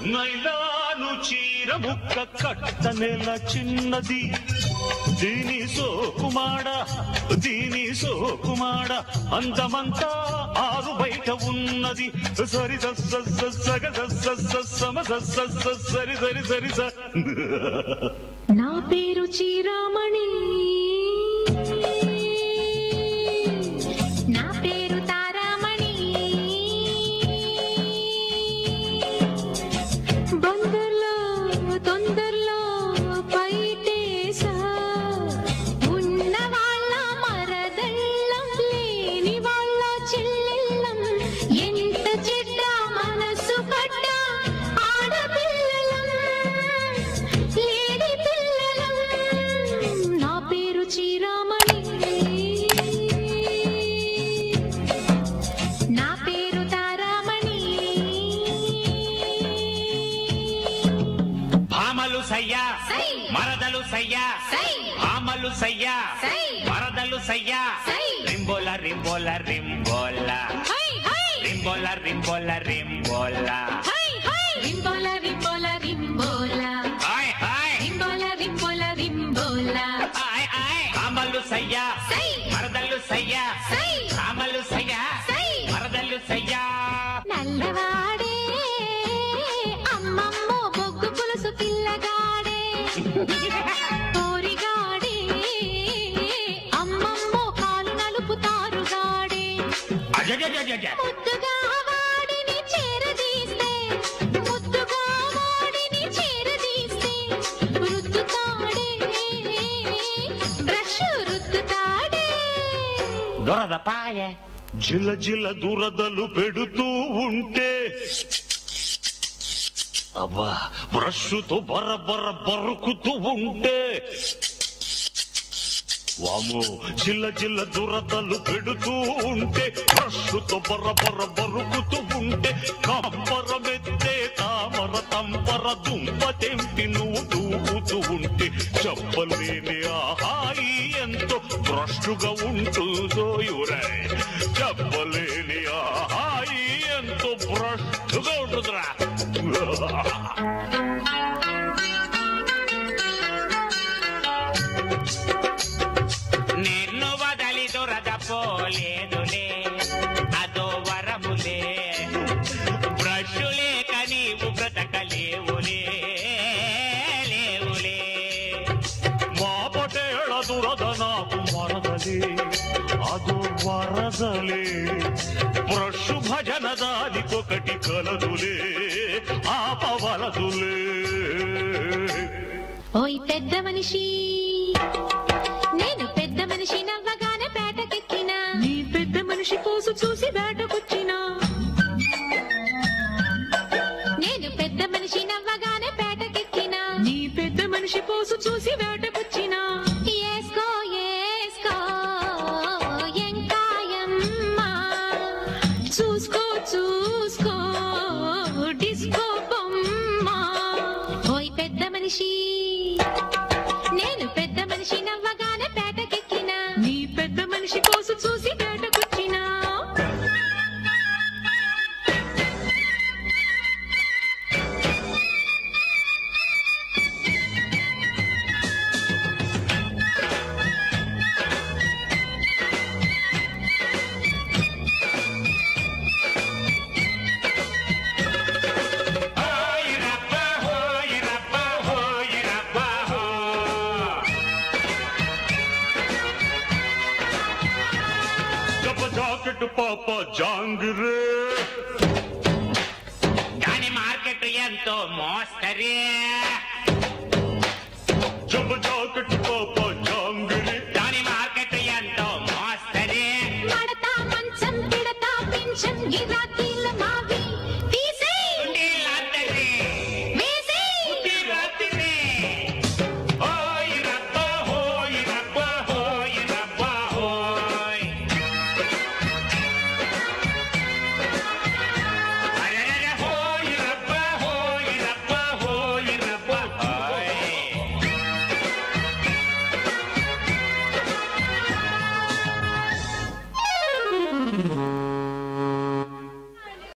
Nylon చీర ముక్క కట్టనెల చిన్నది దీని సోకుమాడ దీని సోకుమాడ అందమంతా ఆరు బయట ఉన్నది సరి సస్స సగ సస్స సమ సస్స సరి సరి సరి స నా పేరు చీరామణి నా పేరు తారామణి బందర్లో తొందరలో బయటేసా ఉన్న వాళ్ళ మరదళ్ళం లేని వాళ్ళ చెల్లెళ్ళం ఎంత చెడ్డ మనసు పడ్డ ఆడపిల్లలం లేడి పిల్లలం నా పేరు చీరామణి నా పేరు తారామణి భామలు సయ్యా సై. మరదలు సయ్యా సై. భామలు సయ్యా సై. మరదలు సయ్యా సై. రింబోల రింబోల రింబోల హై హై రింబోల రింబోల రింబోల హై హై రింబోల రింబోల రింబోల హాయ్ హాయ్ రింబోల రింబోల రింబోల హాయ్ హాయ్ భామలు సయ్యా సై. మరదలు సయ్యా సై. భామలు సయ్యా సై. మరదలు సయ్యా నల్లవాడే అమ్మమ్మో బొగ్గు పులుసు పిల్లగాడే కోరిగాడే అమ్మమ్మో కాలు నలుపుతారుగాడే అజజజజజ. ముద్దుగా వాడిని చేరదీస్తే ముద్దుగా వాడిని చేరదీస్తే రుద్దుతాడే బ్రష్ రుద్దుతాడే దొరద పాయే జిల జిల దురదలు పెడుతూ ఉంటే అబ్బా బ్రష్తో బర్ర బర్ర బరుకుతూ ఉంటే వాము జిల్ల జిల్ల దురదలు పెడుతూ ఉంటే బ్రష్తో బర్ర బర్ర బరుకుతూ ఉంటే కంపరమెత్తే తామర తంపర దుంప తెంపి నువ్వు దూకుతూ ఉంటే చెప్పలేని ఆహాయి ఎంతో భ్రష్టుగా ఉంటుందో యురే చెప్పలేని ఆహాయి ఎంతో భ్రష్టుగా ఉంటుందిరా నిన్ను వదలి దొరద పోలేదులే అదో వరములే బ్రష్ లేక నీవు బ్రతకలేవులే లేవులే మా పటేళ దురద నాకు మరదలే అదో వరదలే బ్రష్ భజన దానికొకటి కలదులే ఆపవలదులే ఓయ్ పెద్ద మనిషి నేను పెద్ద మనిషి నవ్వగానే పేటకెక్కినా నీ పెద్ద మనిషి పోసు చూసి వేటకొచ్చినా నేను పెద్ద మనిషి నవ్వగానే పేటకెక్కినా నీ పెద్ద మనిషి పోసు చూసి వేటకొచ్చినా ఏస్కో ఏస్కో ఎంకాయమ్మా చూసుకో చూసుకో డిస్కో బొమ్మ ఓయ్ పెద్ద మనిషి నేను పెద్ద మనిషి నవ్వగానే పేటకెక్కినా నీ పెద్ద మనిషి పోసు చూసి పేటకొచ్చినా హోయ్ రబ్బ హోయ్ రబ్బ హోయ్ రబ్బ హో జప జాకెట్ పాప జాంగిరే దాని మార్కెట్ ఎంతో మోస్తరే జప జాకెట్ పాప జాంగిరే దాని మార్కెట్ ఎంతో మోస్తరే మడతా మంచం పిడతా పింఛం గిరాకీల మావి